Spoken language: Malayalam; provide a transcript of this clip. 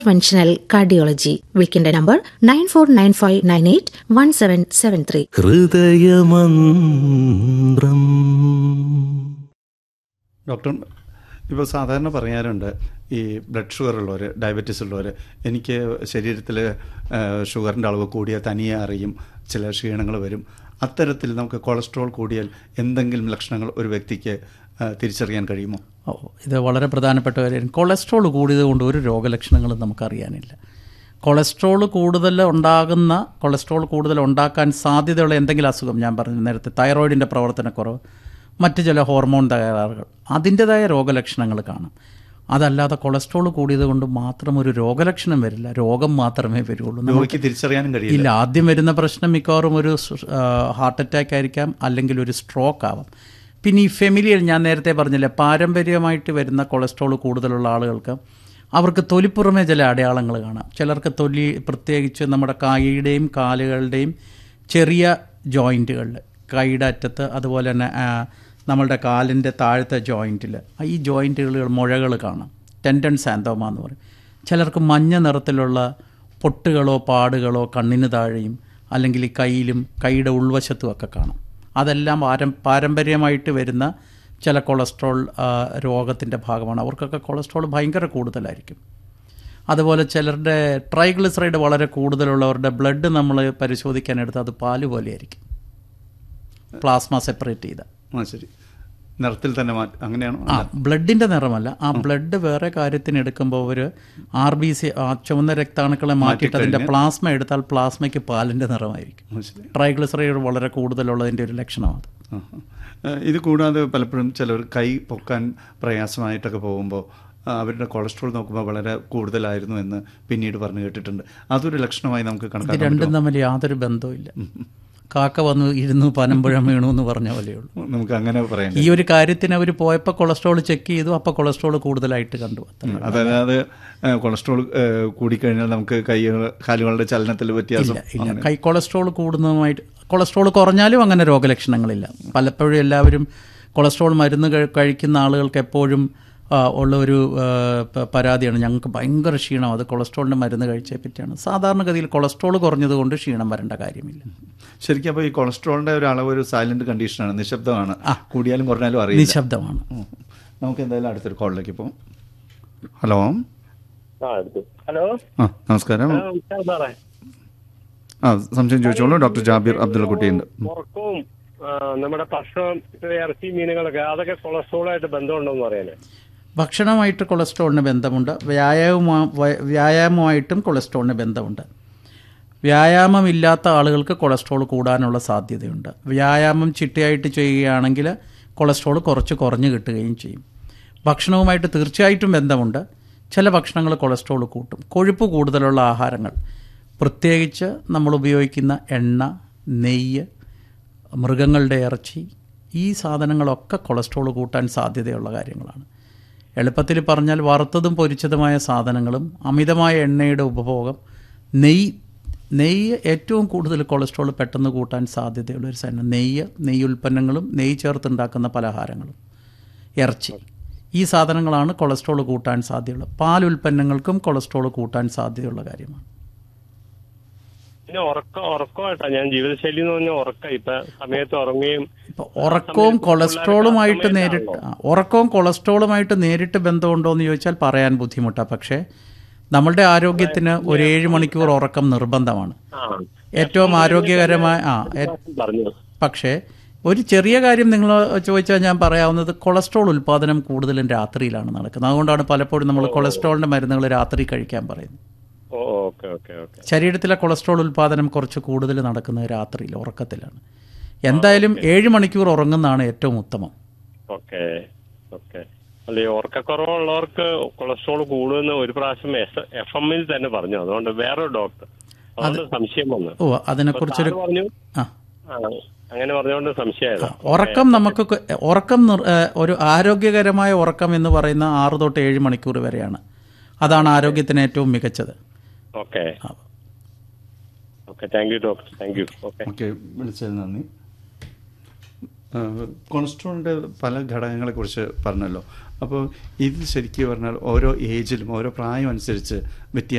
ഇന്റർവെൻഷണൽ കാർഡിയോളജി വിളിക്കേണ്ട number nine four nine five nine eight one seven seven three ഹൃദയമന്ത്രം ഡോക്ടർ ഇപ്പോൾ സാധാരണ പറയാറുണ്ട് ഈ ബ്ലഡ് ഷുഗർ ഉള്ളവർ ഡയബറ്റീസ് ഉള്ളവർ എനിക്ക് ശരീരത്തിൽ ഷുഗറിൻ്റെ അളവ് കൂടിയാൽ തനിയെ അറിയും ചില ക്ഷീണങ്ങൾ വരും അത്തരത്തിൽ നമുക്ക് കൊളസ്ട്രോൾ കൂടിയാൽ എന്തെങ്കിലും ലക്ഷണങ്ങൾ ഒരു വ്യക്തിക്ക് ആ, തിരിച്ചറിയാൻ കഴിയുമോ ഓ ഇത് വളരെ പ്രധാനപ്പെട്ട കാര്യം കൊളസ്ട്രോൾ കൂടിയത് കൊണ്ട് ഒരു രോഗലക്ഷണങ്ങളും നമുക്കറിയാനില്ല കൊളസ്ട്രോൾ കൂടുതൽ ഉണ്ടാകുന്ന കൊളസ്ട്രോൾ കൂടുതൽ ഉണ്ടാക്കാൻ സാധ്യതയുള്ള എന്തെങ്കിലും അസുഖം ഞാൻ പറഞ്ഞു നേരത്തെ തൈറോയിഡിൻ്റെ പ്രവർത്തനക്കുറവ് മറ്റ് ചില ഹോർമോൺ തകരാറുകൾ അതിൻ്റെതായ രോഗലക്ഷണങ്ങൾ കാണാം അതല്ലാതെ കൊളസ്ട്രോൾ കൂടിയത് കൊണ്ട് മാത്രം ഒരു രോഗലക്ഷണം വരില്ല രോഗം മാത്രമേ വരുള്ളൂ നമുക്ക് രോഗിക്ക് തിരിച്ചറിയാനും കഴിയില്ല ഇല്ല ആദ്യം വരുന്ന പ്രശ്നം മിക്കവാറും ഒരു ഹാർട്ട് അറ്റാക്ക് ആയിരിക്കാം അല്ലെങ്കിൽ ഒരു സ്ട്രോക്ക് ആവാം പിന്നെ ഈ ഫെമിലിയൽ ഞാൻ നേരത്തെ പറഞ്ഞില്ലേ പാരമ്പര്യമായിട്ട് വരുന്ന കൊളസ്ട്രോൾ കൂടുതലുള്ള ആളുകൾക്ക് അവർക്ക് തൊലിപ്പുറമേ ചില അടയാളങ്ങൾ കാണാം ചിലർക്ക് തൊലി പ്രത്യേകിച്ച് നമ്മുടെ കൈയുടെയും കാലുകളുടെയും ചെറിയ ജോയിൻറ്റുകളിൽ കൈയുടെ അറ്റത്ത് അതുപോലെ തന്നെ ആ, നമ്മളുടെ കാലിൻ്റെ താഴത്തെ ജോയിൻറ്റിൽ ഈ ജോയിൻറ്റുകൾ മുഴകൾ കാണാം ടെൻഡൻ സാന്തോമ എന്ന് പറയും ചിലർക്ക് മഞ്ഞ നിറത്തിലുള്ള പൊട്ടുകളോ പാടുകളോ കണ്ണിന് താഴെയും അല്ലെങ്കിൽ ഈ കയ്യിലും കൈയുടെ ഉൾവശത്തും ഒക്കെ കാണാം അതെല്ലാം പാരം പാരമ്പര്യമായിട്ട് വരുന്ന ചില കൊളസ്ട്രോൾ രോഗത്തിൻ്റെ ഭാഗമാണ് അവർക്കൊക്കെ കൊളസ്ട്രോൾ ഭയങ്കര കൂടുതലായിരിക്കും അതുപോലെ ചിലരുടെ ട്രൈഗ്ലിസറൈഡ് വളരെ കൂടുതലുള്ളവരുടെ ബ്ലഡ് നമ്മൾ പരിശോധിക്കാനെടുത്ത് അത് പാല് പോലെയായിരിക്കും പ്ലാസ്മ സെപ്പറേറ്റ് ചെയ്ത ആ ശരി നിറത്തിൽ തന്നെ മാറ്റം അങ്ങനെയാണോ ആ ബ്ലഡിൻ്റെ നിറമല്ല ആ ബ്ലഡ് വേറെ കാര്യത്തിന് എടുക്കുമ്പോൾ ഒരു ആർ ബി സി ആ ചുവന്ന രക്താണുക്കളെ മാറ്റിയിട്ട് അതിൻ്റെ പ്ലാസ്മ എടുത്താൽ പ്ലാസ്മയ്ക്ക് പാലിൻ്റെ നിറമായിരിക്കും ആ, ശരി ട്രൈഗ്ലിസറൈഡ് വളരെ കൂടുതലുള്ളതിൻ്റെ ഒരു ലക്ഷണമാണ് ആ, ആ. ഇത് കൂടാതെ പലപ്പോഴും ചിലർ കൈ പൊക്കാൻ പ്രയാസമായിട്ടൊക്കെ പോകുമ്പോൾ ആ, അവരുടെ കൊളസ്ട്രോൾ നോക്കുമ്പോൾ വളരെ കൂടുതലായിരുന്നു എന്ന് പിന്നീട് പറഞ്ഞു കേട്ടിട്ടുണ്ട് അതൊരു ലക്ഷണമായി നമുക്ക് ഇത് കണക്കാക്കാൻ രണ്ടും തമ്മിൽ യാതൊരു ബന്ധവുമില്ല കാക്ക വന്നു ഇരുന്നു പനമ്പുഴം വീണു എന്ന് പറഞ്ഞ പോലെയുള്ളൂ പറ്റുമോ? നമുക്ക് അങ്ങനെ പറയാം ഈ ഒരു കാര്യത്തിന് അവർ പോയപ്പോൾ കൊളസ്ട്രോൾ ചെക്ക് ചെയ്തു അപ്പോൾ കൊളസ്ട്രോൾ കൂടുതലായിട്ട് കണ്ടു അത്രേ. അതായത് ആ, കൊളസ്ട്രോൾ ആ, കൂടിക്കഴിഞ്ഞാൽ നമുക്ക് കൈ കാലുകളുടെ ചലനത്തിൽ വ്യത്യാസം ഇല്ല ഇല്ല കൈ കൊളസ്ട്രോൾ കൂടുന്നതുമായിട്ട് കൊളസ്ട്രോൾ കുറഞ്ഞാലും അങ്ങനെ രോഗലക്ഷണങ്ങളില്ല പലപ്പോഴും എല്ലാവരും കൊളസ്ട്രോൾ മരുന്ന് കഴി- കഴിക്കുന്ന ആളുകൾക്ക് എപ്പോഴും ആ, ഉള്ള ഒരു ആ, പ- പരാതിയാണ് ഞങ്ങൾക്ക് ഭയങ്കര ക്ഷീണം അത് കൊളസ്ട്രോളിൻ്റെ മരുന്ന് കഴിച്ചേ പറ്റിയാണ് സാധാരണഗതിയിൽ കൊളസ്ട്രോൾ കുറഞ്ഞതുകൊണ്ട് ക്ഷീണം വരേണ്ട കാര്യമില്ല ശരിക്കും അപ്പോൾ ഈ കൊളസ്ട്രോളിന്റെ ഒരു അളവ് ഒരു സൈലന്റ് കണ്ടീഷനാണ് നിശബ്ദമാണ് കൂടിയാലും കുറഞ്ഞാലും അറിയില്ല നിശബ്ദമാണ് ഉം. നമുക്ക് എന്തായാലും അടുത്തൊരു കോളിലേക്ക് പോകാം ഹലോ ആ എടുത്തു ഹലോ ആ നമസ്കാരം ആ, നമസ്കാരം സാറേ ആ സംശയം ചോദിച്ചോളൂ ഡോക്ടർ ജാബിർ അബ്ദുള്ള കുട്ടിയുണ്ട് ഉറക്കവും ആ, നമ്മുടെ ഭക്ഷണം ഇറച്ചി മീനുകളൊക്കെ അതൊക്കെ കൊളസ്ട്രോളായിട്ട് ബന്ധമുണ്ടോന്ന് പറയാനേ ഭക്ഷണമായിട്ട് കൊളസ്ട്രോളിന് ബന്ധമുണ്ട് വ്യായാമ വ്യായാമമായിട്ടും കൊളസ്ട്രോളിന് ബന്ധമുണ്ട് വ്യായാമമില്ലാത്ത ആളുകൾക്ക് കൊളസ്ട്രോൾ കൂടാനുള്ള സാധ്യതയുണ്ട് വ്യായാമം ചിട്ടയായിട്ട് ചെയ്യുകയാണെങ്കിൽ കൊളസ്ട്രോൾ കുറച്ച് കുറഞ്ഞു കിട്ടുകയും ചെയ്യും ഭക്ഷണവുമായിട്ട് തീർച്ചയായിട്ടും ബന്ധമുണ്ട് ചില ഭക്ഷണങ്ങൾ കൊളസ്ട്രോൾ കൂട്ടും കൊഴുപ്പ് കൂടുതലുള്ള ആഹാരങ്ങൾ പ്രത്യേകിച്ച് നമ്മൾ ഉപയോഗിക്കുന്ന എണ്ണ നെയ്യ് മൃഗങ്ങളുടെ ഇറച്ചി ഈ സാധനങ്ങളൊക്കെ കൊളസ്ട്രോൾ കൂട്ടാൻ സാധ്യതയുള്ള കാര്യങ്ങളാണ് എളുപ്പത്തിൽ പറഞ്ഞാൽ വറുത്തതും പൊരിച്ചതുമായ സാധനങ്ങളും അമിതമായ എണ്ണയുടെ ഉപഭോഗം നെയ്യ് നെയ്യ് ഏറ്റവും കൂടുതൽ കൊളസ്ട്രോൾ പെട്ടെന്ന് കൂട്ടാൻ സാധ്യതയുള്ള ഒരു സാധനം നെയ്യ് നെയ്യ് ഉൽപ്പന്നങ്ങളും നെയ്യ് ചേർത്തുണ്ടാക്കുന്ന പലഹാരങ്ങളും ഇറച്ചി ഈ സാധനങ്ങളാണ് കൊളസ്ട്രോൾ കൂട്ടാൻ സാധ്യതയുള്ളത് പാൽ ഉൽപ്പന്നങ്ങൾക്കും കൊളസ്ട്രോൾ കൂട്ടാൻ സാധ്യതയുള്ള കാര്യമാണ് പിന്നെ ഉറക്കം ഉറക്കമായിട്ടാ ഞാൻ ജീവിതശൈലി എന്ന് പറഞ്ഞാൽ ഉറക്കം ഇപ്പൊ സമയത്ത് ഉറങ്ങുകയും ഇപ്പൊ ഉറക്കവും കൊളസ്ട്രോളുമായിട്ട് നേരിട്ട് ആ, ഉറക്കവും കൊളസ്ട്രോളുമായിട്ട് നേരിട്ട് ബന്ധമുണ്ടോ എന്ന് ചോദിച്ചാൽ പറയാൻ ബുദ്ധിമുട്ടാണ് പക്ഷേ നമ്മളുടെ ആരോഗ്യത്തിന് ഒരു ഏഴ് മണിക്കൂർ ഉറക്കം നിർബന്ധമാണ് ആ ഏറ്റവും ആരോഗ്യകരമായ ആ ഏ- പറഞ്ഞു പക്ഷേ ഒരു ചെറിയ കാര്യം നിങ്ങൾ ചോദിച്ചാൽ ഞാൻ പറയാവുന്നത് കൊളസ്ട്രോൾ ഉൽപ്പാദനം കൂടുതലും രാത്രിയിലാണ് നടക്കുന്നത് അതുകൊണ്ടാണ് പലപ്പോഴും നമ്മൾ കൊളസ്ട്രോളിൻ്റെ മരുന്നുകൾ രാത്രി കഴിക്കാൻ പറയുന്നത് ഓ ഓക്കെ ഓക്കെ ഓക്കെ ശരീരത്തിലെ കൊളസ്ട്രോൾ ഉൽപ്പാദനം കുറച്ച് കൂടുതൽ നടക്കുന്നത് രാത്രിയിൽ ഉറക്കത്തിലാണ് എന്തായാലും ഏഴ് മണിക്കൂർ ഉറങ്ങുന്നതാണ് ഏറ്റവും ഉത്തമം ഓക്കെ ഓക്കെ അല്ല ഈ ഉറക്കക്കുറവുള്ളവർക്ക് കൊളസ്ട്രോൾ കൂടുമെന്ന് ഒരു പ്രാവശ്യം എസ് എഫ് എമ്മിൽ തന്നെ പറഞ്ഞു അതുകൊണ്ട് വേറൊരു ഡോക്ടർ അതുകൊണ്ട് സംശയം വന്നു ഓ അതിനെക്കുറിച്ചൊരു സാറ് പറഞ്ഞു ആ ആ അങ്ങനെ പറഞ്ഞുകൊണ്ട് സംശയമായതാ ഉറക്കം നമുക്ക് ക- ഉറക്കം നിർ- ഏ, ഒരു ആരോഗ്യകരമായ ഉറക്കം എന്ന് പറയുന്ന ആറ് തൊട്ട് ഏഴ് മണിക്കൂർ വരെയാണ് അതാണ് ആരോഗ്യത്തിന് ഏറ്റവും മികച്ചത് okay okay thank you doctor thank you okay okay വിളിച്ചതിന് നന്ദി ആ, കൊളസ്ട്രോളിൻ്റെ പല ഘടകങ്ങളെക്കുറിച്ച് പറഞ്ഞല്ലോ അപ്പോൾ ഇത് ശരിക്കും പറഞ്ഞാൽ ഓരോ ഏജിലും ഓരോ പ്രായം അനുസരിച്ച് വ്യത്യാസം